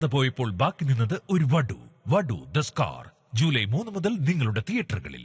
പോയപ്പോൾ ബാക്കി നിന്നത് ഒരു വടു വടു ദ സ്കാർ ജൂലൈ മൂന്ന് മുതൽ നിങ്ങളുടെ തിയേറ്ററുകളിൽ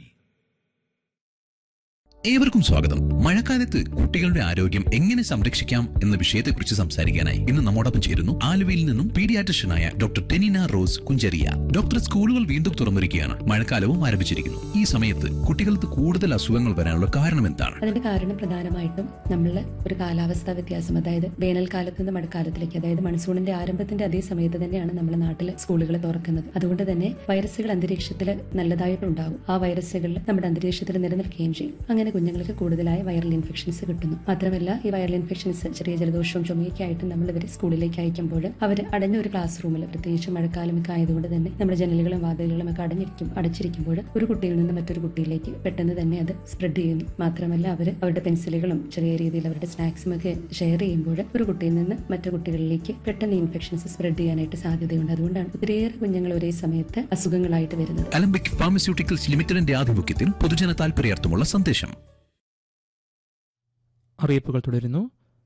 ഏവർക്കും സ്വാഗതം മഴക്കാലത്ത് കുട്ടികളുടെ ആരോഗ്യം എങ്ങനെ സംരക്ഷിക്കാം എന്ന വിഷയത്തെക്കുറിച്ച് സംസാരിക്കാനായി ഇന്ന് നമ്മോടൊപ്പം ചേരുന്നു ആലുവയിൽ നിന്നും പീഡിയാട്രിഷ്യനായ doctor Tenina Rose Kunchariya doctor സ്കൂളുകൾ വീണ്ടും തുറന്നിരിക്കുകയാണ് മഴക്കാലവും ആരംഭിച്ചിരിക്കുന്നു ഈ സമയത്ത് കുട്ടികൾക്ക് കൂടുതൽ അസുഖങ്ങൾ വരാനുള്ള കാരണം എന്താണ് അതിന്റെ കാരണം പ്രധാനമായിട്ടും നമ്മളുടെ ഒരു കാലാവസ്ഥാ വ്യത്യാസം അതായത് വേനൽക്കാലത്ത് നിന്ന് മഴക്കാലത്തിലേക്ക് അതായത് മൺസൂണിന്റെ ആരംഭത്തിന്റെ അതേ സമയത്ത് തന്നെയാണ് നമ്മുടെ നാട്ടിൽ സ്കൂളുകൾ തുറക്കുന്നത് അതുകൊണ്ട് തന്നെ വൈറസുകൾ അന്തരീക്ഷത്തിൽ നല്ലതായിട്ടുണ്ടാകും ആ വൈറസുകൾ നമ്മുടെ അന്തരീക്ഷത്തിൽ നിലനിൽക്കുകയും ചെയ്യും അങ്ങനെ കുഞ്ഞുങ്ങൾക്ക് കൂടുതലായ വൈറൽ ഇൻഫെക്ഷൻസ് കിട്ടുന്നു മാത്രമല്ല ഈ വൈറൽ ഇൻഫെക്ഷൻസ് ചെറിയ ജലദോഷവും ചുമയൊക്കെ ആയിട്ട് നമ്മൾ ഇവരെ സ്കൂളിലേക്ക് അയക്കുമ്പോൾ അവർ അടഞ്ഞ ഒരു ക്ലാസ് റൂമിൽ പ്രത്യേകിച്ച് മഴക്കാലമൊക്കെ ആയതുകൊണ്ട് തന്നെ നമ്മുടെ ജനലുകളും വാതിലുകളും ഒക്കെ അടഞ്ഞിരിക്കും അടച്ചിരിക്കുമ്പോൾ ഒരു കുട്ടിയിൽ നിന്ന് മറ്റൊരു കുട്ടിയിലേക്ക് പെട്ടെന്ന് തന്നെ അത് സ്പ്രെഡ് ചെയ്യുന്നു മാത്രമല്ല അവർ അവരുടെ പെൻസിലുകളും ചെറിയ രീതിയിൽ അവരുടെ സ്നാക്സും ഒക്കെ ഷെയർ ചെയ്യുമ്പോൾ ഒരു കുട്ടിയിൽ നിന്ന് മറ്റു കുട്ടികളിലേക്ക് പെട്ടെന്ന് ഇൻഫെക്ഷൻസ് സ്പ്രെഡ് ചെയ്യാനായിട്ട് സാധ്യതയുണ്ട് അതുകൊണ്ടാണ് ഒത്തിരിയേറെ കുഞ്ഞുങ്ങൾ ഒരേ സമയത്ത് അസുഖങ്ങളായിട്ട് വരുന്നത് അലംബിക് ഫാർമസ്യൂട്ടിക്കൽസ് ലിമിറ്റഡിന്റെ ആഭിമുഖ്യത്തിൽ പൊതുജന താൽപര്യാർത്ഥമുള്ള സന്ദേശം അറിയിപ്പുകൾ തുടരുന്നു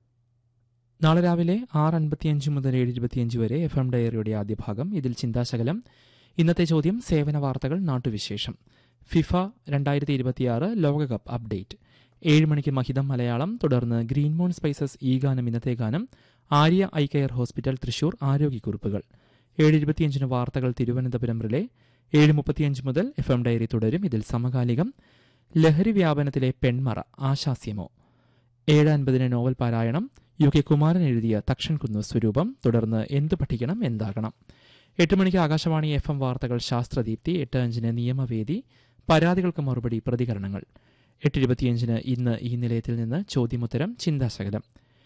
നാളെ രാവിലെ ആറ് അൻപത്തിയഞ്ച് മുതൽ ഏഴ് ഇരുപത്തിയഞ്ച് വരെ എഫ് എം ഡയറിയുടെ ആദ്യ ഭാഗം ഇതിൽ ചിന്താശകലം ഇന്നത്തെ ചോദ്യം സേവന വാർത്തകൾ നാട്ടുവിശേഷം ഫിഫ രണ്ടായിരത്തി ഇരുപത്തിയാറ് ലോകകപ്പ് അപ്ഡേറ്റ് ഏഴ് മണിക്ക് മഹിതം മലയാളം തുടർന്ന് ഗ്രീൻ മോൺ സ്പൈസസ് ഈ ഗാനം ഇന്നത്തെ ഗാനം Arya eye care hospital Thrissur ആരോഗ്യക്കുറിപ്പുകൾ ഏഴ് ഇരുപത്തിയഞ്ചിന് വാർത്തകൾ തിരുവനന്തപുരം റിലേ ഏഴ് മുപ്പത്തിയഞ്ച് മുതൽ എഫ് എം ഡയറി തുടരും ഇതിൽ സമകാലികം ലഹരി വ്യാപനത്തിലെ പെൺമറ ആശാസ്യമോ ഏഴ് അൻപതിന് നോവൽ പാരായണം യു കെ കുമാരൻ എഴുതിയ തക്ഷൻ കുന്നു സ്വരൂപം തുടർന്ന് എന്ത് പഠിക്കണം എന്താകണം എട്ട് മണിക്ക് ആകാശവാണി എഫ് എം വാർത്തകൾ ശാസ്ത്രദീപ്തി എട്ട് അഞ്ചിന് നിയമവേദി പരാതികൾക്ക് മറുപടി പ്രതികരണങ്ങൾ എട്ട് ഇരുപത്തിയഞ്ചിന് ഇന്ന് ഈ നിലയത്തിൽ നിന്ന് ചോദ്യമുത്തരം ചിന്താശകലം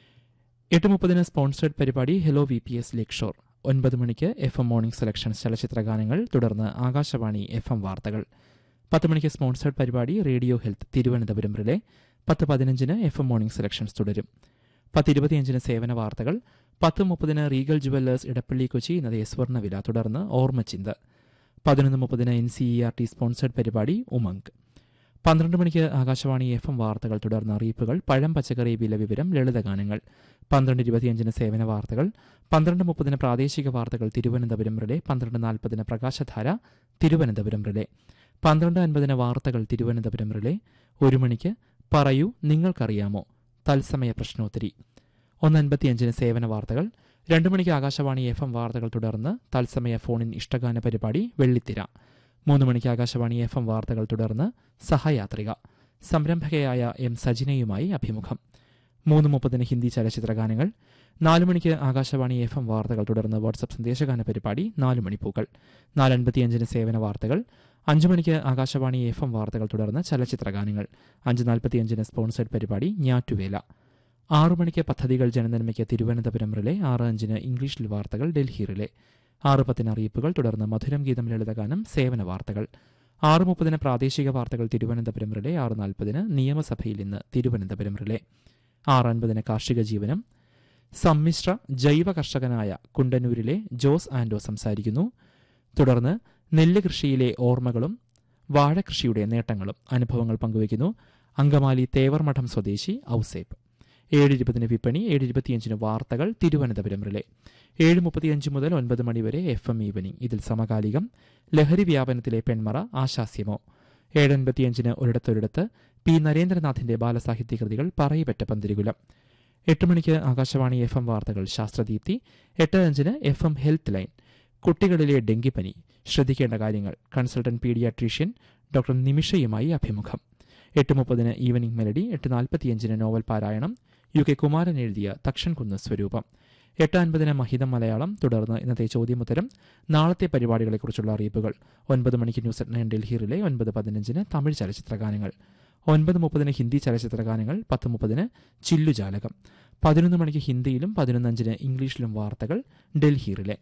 എട്ട് മുപ്പതിന് സ്പോൺസേഡ് പരിപാടി hello V P S lake shore ഒൻപത് മണിക്ക് എഫ് എം മോർണിംഗ് സെലക്ഷൻ ചലച്ചിത്ര ഗാനങ്ങൾ തുടർന്ന് ആകാശവാണി എഫ് എം വാർത്തകൾ പത്ത് മണിക്ക് സ്പോൺസേഡ് പരിപാടി റേഡിയോ ഹെൽത്ത് തിരുവനന്തപുരം റിലേ പത്ത് പതിനഞ്ചിന് എഫ് എം മോർണിംഗ് സെലക്ഷൻസ് തുടരും പത്ത് ഇരുപത്തിയഞ്ചിന് സേവന വാർത്തകൾ പത്ത് മുപ്പതിന് റീഗൽ ജുവല്ലേഴ്സ് ഇടപ്പള്ളി കൊച്ചി ഇന്നത്തെ സ്വർണ്ണവില തുടർന്ന് ഓർമ്മച്ചിന്ത് പതിനൊന്ന് മുപ്പതിന് N C E R T sponsored പരിപാടി ഉമങ്ക് പന്ത്രണ്ട് മണിക്ക് ആകാശവാണി എഫ് എം വാർത്തകൾ തുടർന്ന് അറിയിപ്പുകൾ പഴം പച്ചക്കറി വില വിവരം ലളിതഗാനങ്ങൾ പന്ത്രണ്ട് ഇരുപത്തിയഞ്ചിന് സേവന വാർത്തകൾ പന്ത്രണ്ട് മുപ്പതിന് പ്രാദേശിക വാർത്തകൾ തിരുവനന്തപുരം റിലേ പന്ത്രണ്ട് നാൽപ്പതിന് പ്രകാശധാര തിരുവനന്തപുരം റിലേ പന്ത്രണ്ട് അൻപതിന് വാർത്തകൾ തിരുവനന്തപുരം റിലേ ഒരു മണിക്ക് പറയൂ നിങ്ങൾക്കറിയാമോ തത്സമയ പ്രശ്നോത്തരി ഒന്ന് അൻപത്തിയഞ്ചിന് സേവന വാർത്തകൾ രണ്ടു മണിക്ക് ആകാശവാണി എഫ് എം വാർത്തകൾ തുടർന്ന് തത്സമയ ഫോണിൻ ഇഷ്ടഗാന പരിപാടി വെള്ളിത്തിര മൂന്ന് മണിക്ക് ആകാശവാണി എഫ് എം വാർത്തകൾ തുടർന്ന് സഹയാത്രിക സംരംഭകയായ എം സജിനയുമായി അഭിമുഖം മൂന്ന് മുപ്പതിന് ഹിന്ദി ചലച്ചിത്ര ഗാനങ്ങൾ നാല് മണിക്ക് ആകാശവാണി എഫ് എം വാർത്തകൾ തുടർന്ന് വാട്സപ്പ് സന്ദേശഗാന പരിപാടി നാല് മണിപ്പൂക്കൾ നാല് അൻപത്തിയഞ്ചിന് സേവന വാർത്തകൾ അഞ്ച് മണിക്ക് ആകാശവാണി എഫ് എം വാർത്തകൾ തുടർന്ന് ചലച്ചിത്ര ഗാനങ്ങൾ അഞ്ച് നാൽപ്പത്തിയഞ്ചിന് സ്പോൺസേഡ് പരിപാടി ഞാറ്റുവേല ആറു മണിക്ക് പദ്ധതികൾ ജനനന്മയ്ക്ക് തിരുവനന്തപുരം റിലേ ആറ് അഞ്ചിന് ഇംഗ്ലീഷിൽ വാർത്തകൾ ഡൽഹി റിലേ ആറ് പത്തിന് അറിയിപ്പുകൾ തുടർന്ന് മധുരം ഗീതം ലളിതഗാനം സേവന വാർത്തകൾ ആറ് മുപ്പതിന് പ്രാദേശിക വാർത്തകൾ തിരുവനന്തപുരം റിലേ ആറ് നാൽപ്പതിന് നിയമസഭയിൽ ഇന്ന് തിരുവനന്തപുരം റിലേ ആറ് അൻപതിന് കാർഷിക ജീവനം സമ്മിശ്ര ജൈവ കർഷകനായ കുണ്ടന്നൂരിലെ ജോസ് ആൻഡോ സംസാരിക്കുന്നു തുടർന്ന് നെല്ല് കൃഷിയിലെ ഓർമ്മകളും വാഴകൃഷിയുടെ നേട്ടങ്ങളും അനുഭവങ്ങൾ പങ്കുവയ്ക്കുന്നു അങ്കമാലി തേവർമഠം സ്വദേശി ഔസേപ്പ് ഏഴ് ഇരുപതിന് വിപണി ഏഴ് ഇരുപത്തിയഞ്ചിന് വാർത്തകൾ തിരുവനന്തപുരം റിലേ ഏഴ് മുപ്പത്തിയഞ്ച് മുതൽ ഒൻപത് മണിവരെ എഫ് എം ഈവനിംഗ് ഇതിൽ സമകാലികം ലഹരി വ്യാപനത്തിലെ പെൺമറ ആശാസ്യമോ ഏഴ് അൻപത്തിയഞ്ചിന് ഒരിടത്തൊരിടത്ത് പി നരേന്ദ്രനാഥിന്റെ ബാലസാഹിത്യ കൃതികൾ പറയപ്പെട്ട പന്തിരികുലം എട്ട് മണിക്ക് ആകാശവാണി എഫ് എം വാർത്തകൾ ശാസ്ത്രദീപ്തി എട്ട് അഞ്ചിന് എഫ് എം ഹെൽത്ത് ലൈൻ കുട്ടികളിലെ ഡെങ്കിപ്പനി ശ്രദ്ധിക്കേണ്ട കാര്യങ്ങൾ കൺസൾട്ടന്റ് പീഡിയാട്രീഷ്യൻ ഡോക്ടർ നിമിഷയുമായി അഭിമുഖം എട്ട് മുപ്പതിന് ഈവനിംഗ് മെലഡി എട്ട് നാൽപ്പത്തിയഞ്ചിന് നോവൽ പാരായണം യു കെ കുമാരൻ എഴുതിയ തക്ഷൻ കുന്ന് സ്വരൂപം എട്ട് അൻപതിന് മഹിതം മലയാളം തുടർന്ന് ഇന്നത്തെ ചോദ്യമുത്തരം നാളത്തെ പരിപാടികളെക്കുറിച്ചുള്ള അറിയിപ്പുകൾ ഒൻപത് മണിക്ക് ന്യൂസ് അറ്റ് നയൻ ഡൽഹിയിലെ ഒൻപത് പതിനഞ്ചിന് തമിഴ് ചലച്ചിത്ര ഗാനങ്ങൾ ഒൻപത് മുപ്പതിന് ഹിന്ദി ചലച്ചിത്ര ഗാനങ്ങൾ പത്ത് മുപ്പതിന് ചില്ലുജാലകം പതിനൊന്ന് മണിക്ക് ഹിന്ദിയിലും പതിനൊന്നഞ്ചിന് ഇംഗ്ലീഷിലും വാർത്തകൾ ഡൽഹിയിലെ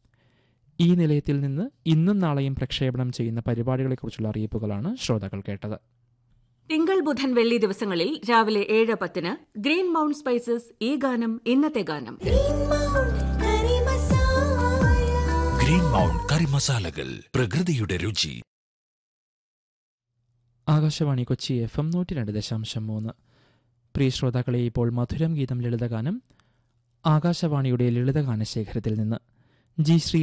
ഈ നിലയത്തിൽ നിന്ന് ഇന്നും നാളെയും പ്രക്ഷേപണം ചെയ്യുന്ന പരിപാടികളെക്കുറിച്ചുള്ള അറിയിപ്പുകളാണ് ശ്രോതാക്കൾ കേട്ടത് തിങ്കൾ ബുധൻ വെള്ളി ദിവസങ്ങളിൽ രാവിലെ ഏഴ് പത്തിന് ഗ്രീൻ മൗണ്ട് സ്പൈസസ് ഈ ഗാനം ഇന്നത്തെ ഗാനം ഗ്രീൻ മൗണ്ട് കറി മസാലകൾ പ്രകൃതിയുടെ രുചി ആകാശവാണി കൊച്ചി എഫ് എം നൂറ്റി രണ്ട് ദശാംശം മൂന്ന് പ്രിയ ശ്രോതാക്കളെ ഇപ്പോൾ മധുരം ഗീതം ലളിതഗാനം ആകാശവാണിയുടെ ലളിതഗാന ശേഖരത്തിൽ നിന്ന് ജി ശ്രീ